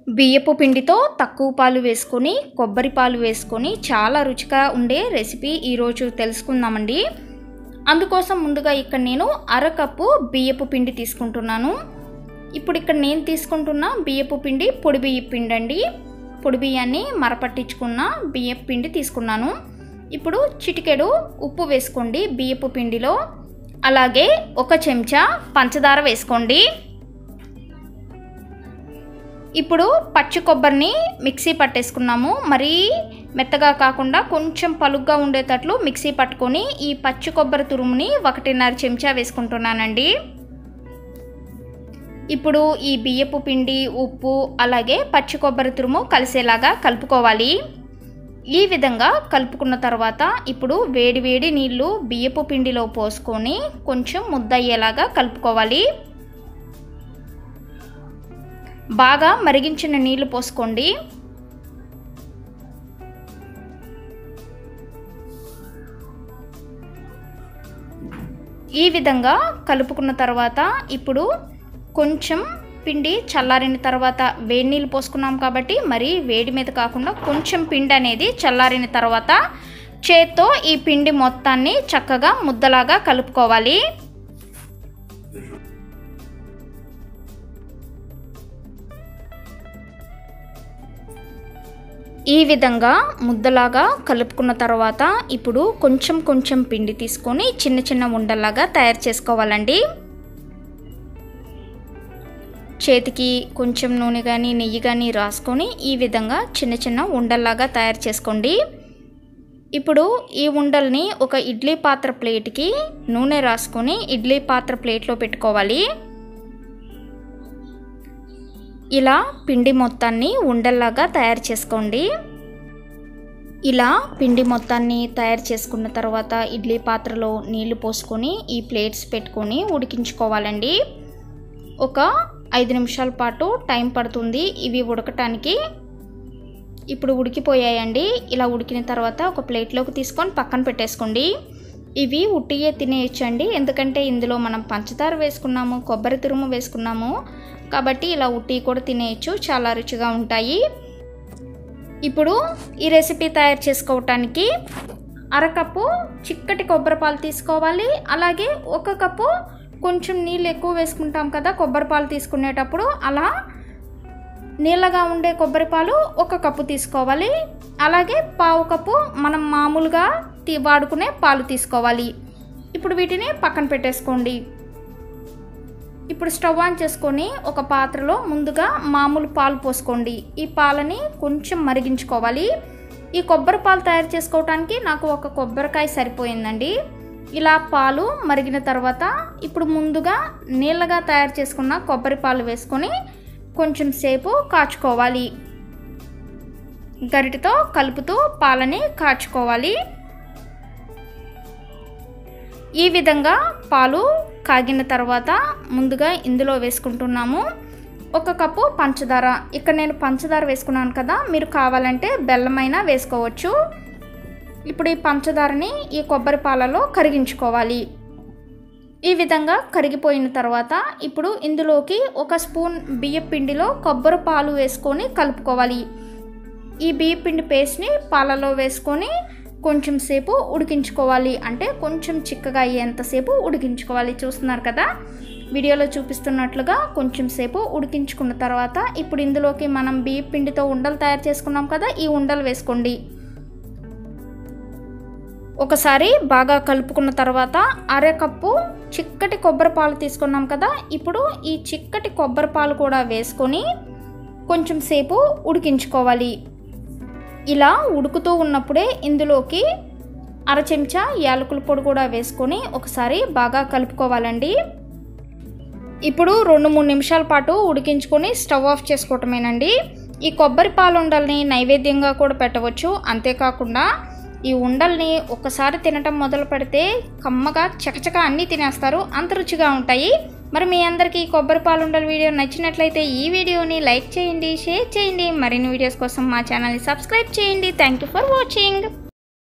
బియ్యపు పిండితో తక్కువ పాలు వేసుకొని కొబ్బరి పాలు వేసుకొని చాలా రుచిగా ఉండే రెసిపీ ఈరోజు తెలుసుకుందామండి అందుకోసం ముందుగా ఇక్కడ నేను అరకప్పు బియ్యపు పిండి తీసుకుంటున్నాను ఇప్పుడు ఇక్కడ నేను తీసుకుంటున్న బియ్యపు పిండి పొడి బియ్యపు పిండి అండి పొడి బియ్యాన్ని మరపట్టించుకున్న బియ్యపు పిండి తీసుకున్నాను ఇప్పుడు చిటికెడు ఉప్పు వేసుకోండి బియ్యపు పిండిలో అలాగే ఒక చెంచా పంచదార వేసుకోండి ఇప్పుడు పచ్చి కొబ్బరిని మిక్సీ పట్టేసుకున్నాము మరీ మెత్తగా కాకుండా కొంచెం పలుగ్గా ఉండేటట్లు మిక్సీ పట్టుకొని ఈ పచ్చి కొబ్బరి తురుముని ఒకటిన్నర చెంచా వేసుకుంటున్నానండి ఇప్పుడు ఈ బియ్యపు పిండి ఉప్పు అలాగే పచ్చి కొబ్బరి తురుము కలిసేలాగా కలుపుకోవాలి ఈ విధంగా కలుపుకున్న తర్వాత ఇప్పుడు వేడి వేడి నీళ్ళు బియ్యపు పిండిలో పోసుకొని కొంచెం ముద్దయ్యేలాగా కలుపుకోవాలి బాగా మరిగించిన నీళ్లు పోసుకోండి ఈ విధంగా కలుపుకున్న తర్వాత ఇప్పుడు కొంచెం పిండి చల్లారిన తర్వాత వేడి నీళ్ళు పోసుకున్నాం కాబట్టి మరి వేడి మీద కాకుండా కొంచెం పిండి అనేది చల్లారిన తర్వాత చేత్తో ఈ పిండి మొత్తాన్ని చక్కగా ముద్దలాగా కలుపుకోవాలి ఈ విధంగా ముద్దలాగా కలుపుకున్న తర్వాత ఇప్పుడు కొంచెం కొంచెం పిండి తీసుకొని చిన్న చిన్న ఉండల్లాగా తయారు చేసుకోవాలండి చేతికి కొంచెం నూనె కానీ నెయ్యి కానీ రాసుకొని ఈ విధంగా చిన్న చిన్న ఉండల్లాగా తయారు చేసుకోండి ఇప్పుడు ఈ ఉండల్ని ఒక ఇడ్లీ పాత్ర ప్లేట్కి నూనె రాసుకొని ఇడ్లీ పాత్ర ప్లేట్లో పెట్టుకోవాలి ఇలా పిండి మొత్తాన్ని ఉండల్లాగా తయారు చేసుకోండి ఇలా పిండి మొత్తాన్ని తయారు చేసుకున్న తర్వాత ఇడ్లీ పాత్రలో నీళ్లు పోసుకొని ఈ ప్లేట్స్ పెట్టుకొని ఉడికించుకోవాలండి ఒక ఐదు నిమిషాల పాటు టైం పడుతుంది ఇవి ఉడకటానికి ఇప్పుడు ఉడికిపోయాయండి ఇలా ఉడికిన తర్వాత ఒక ప్లేట్లోకి తీసుకొని పక్కన పెట్టేసుకోండి ఇవి ఉట్టియే తినేయచ్చండి ఎందుకంటే ఇందులో మనం పంచదార వేసుకున్నాము కొబ్బరి తురుము వేసుకున్నాము కాబట్టి ఇలా ఉట్టి కూడా తినేయచ్చు చాలా రుచిగా ఉంటాయి ఇప్పుడు ఈ రెసిపీ తయారు చేసుకోవటానికి అరకప్పు చిక్కటి కొబ్బరి పాలు తీసుకోవాలి అలాగే ఒక కప్పు కొంచెం నీళ్ళు ఎక్కువ వేసుకుంటాం కదా కొబ్బరి పాలు తీసుకునేటప్పుడు అలా నీళ్ళగా ఉండే కొబ్బరి పాలు ఒక కప్పు తీసుకోవాలి అలాగే పావు కప్పు మనం మామూలుగా వాడుకునే పాలు తీసుకోవాలి ఇప్పుడు వీటిని పక్కన పెట్టేసుకోండి ఇప్పుడు స్టవ్ ఆన్ చేసుకొని ఒక పాత్రలో ముందుగా మామూలు పాలు పోసుకోండి ఈ పాలని కొంచెం మరిగించుకోవాలి ఈ కొబ్బరి పాలు తయారు చేసుకోవటానికి నాకు ఒక కొబ్బరికాయ సరిపోయిందండి ఇలా పాలు మరిగిన తర్వాత ఇప్పుడు ముందుగా నీళ్ళగా తయారు చేసుకున్న కొబ్బరి పాలు వేసుకొని కొంచెం సేపు కాచుకోవాలి గరిటతో కలుపుతూ పాలని కాచుకోవాలి ఈ విధంగా పాలు కాగిన తర్వాత ముందుగా ఇందులో వేసుకుంటున్నాము ఒక కప్పు పంచదార ఇక్కడ నేను పంచదార వేసుకున్నాను కదా మీరు కావాలంటే బెల్లమైనా వేసుకోవచ్చు ఇప్పుడు ఈ పంచదారని ఈ కొబ్బరి పాలలో కరిగించుకోవాలి ఈ విధంగా కరిగిపోయిన తర్వాత ఇప్పుడు ఇందులోకి ఒక స్పూన్ బియ్య పిండిలో కొబ్బరి పాలు వేసుకొని కలుపుకోవాలి ఈ బియ్య పిండి పేస్ట్ని పాలలో వేసుకొని కొంచెం సేపు ఉడికించుకోవాలి అంటే కొంచెం చిక్కగా అయ్యేంతసేపు ఉడికించుకోవాలి చూస్తున్నారు కదా వీడియోలో చూపిస్తున్నట్లుగా కొంచెం సేపు ఉడికించుకున్న తర్వాత ఇప్పుడు ఇందులోకి మనం బియ్య పిండితో ఉండలు తయారు చేసుకున్నాం కదా ఈ ఉండలు వేసుకోండి ఒకసారి బాగా కలుపుకున్న తర్వాత అరకప్పు చిక్కటి కొబ్బరి పాలు తీసుకున్నాం కదా ఇప్పుడు ఈ చిక్కటి కొబ్బరి పాలు కూడా వేసుకొని కొంచెం సేపు ఉడికించుకోవాలి ఇలా ఉడుకుతూ ఉన్నప్పుడే ఇందులోకి అర చెంచా యాలకుల పొడి కూడా వేసుకొని ఒకసారి బాగా కలుపుకోవాలండి ఇప్పుడు రెండు మూడు నిమిషాల పాటు ఉడికించుకొని స్టవ్ ఆఫ్ చేసుకోవటమేనండి ఈ కొబ్బరి పాలు ఉండల్ని నైవేద్యంగా కూడా పెట్టవచ్చు అంతేకాకుండా ఈ ఉండల్ని ఒకసారి తినటం మొదలు పెడితే కమ్మగా చకచక అన్నీ తినేస్తారు అంత రుచిగా ఉంటాయి మరి మీ అందరికీ ఈ కొబ్బరి పాలు ఉండల వీడియో నచ్చినట్లయితే ఈ వీడియోని లైక్ చేయండి షేర్ చేయండి మరిన్ని వీడియోస్ కోసం మా ఛానల్ని సబ్స్క్రైబ్ చేయండి థ్యాంక్ యూ ఫర్ వాచింగ్